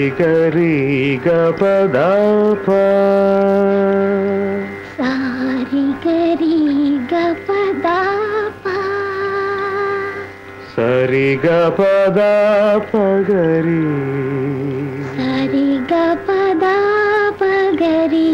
గరి గ పద ప సారి గరి గ పద ప సరి గ పద పగరి సరి గ పద ప గరి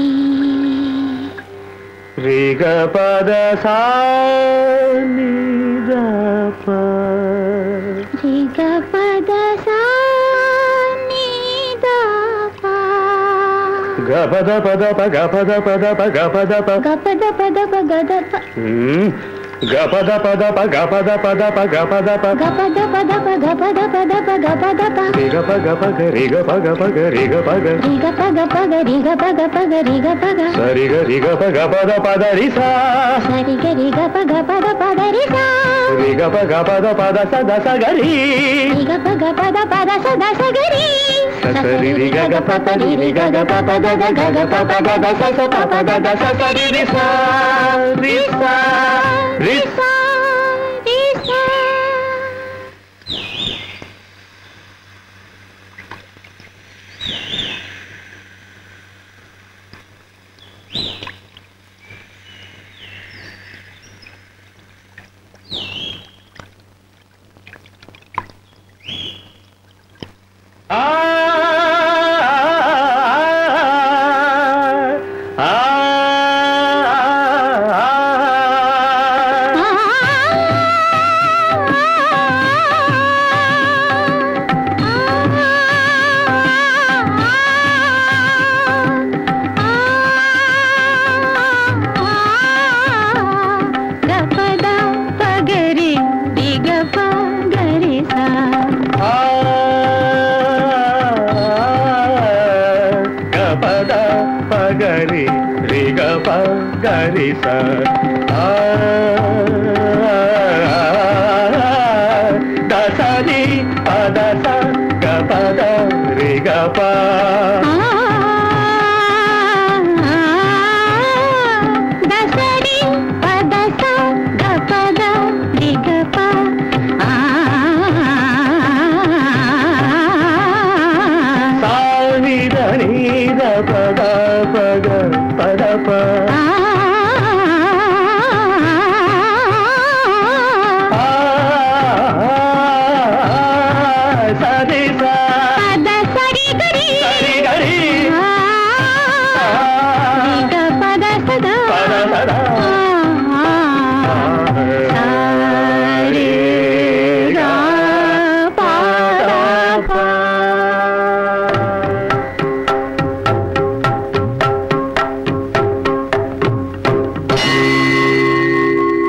రి గ పద సా ని ద ప రి గ పద సా ని ద ప గ పద పద ప గ పద పద ప గ పద ప గ పద పద ప గ ద ప ఉమ్. గ పద పద ప గ పద పద ప గ పద ప గ పద పద ప గ పద పద ప గ పద ప రి గ ప గ ప గ రి గ ప గ ప గ రి గ ప గ రి గ ప గ ప గ రి గ ప గ ప గ రి గ ప గ సరి గ రి గ ప గ పద పద రి సా సరి గ రి గ ప గ పద పద రి సా రి గ ప గ పద పద స ద స గ రి రి గ ప గ పద పద స ద స గ రి స స రి రి గ గ ప ప రి రి గ గ ప ప ద ద గ గ ప ప ద ద స స ప ప ద ద స స రి రి సా రి సా రి సా రి సా ఆ ఆ గపద పగరి దిగ పగరి సా గపద పగరి రి గ పగరి స దసరి పద స గ పద రి గ ప దసరి పద స గ పద దిగ ప సాని ద ని ద పద పగ పద ప ఆ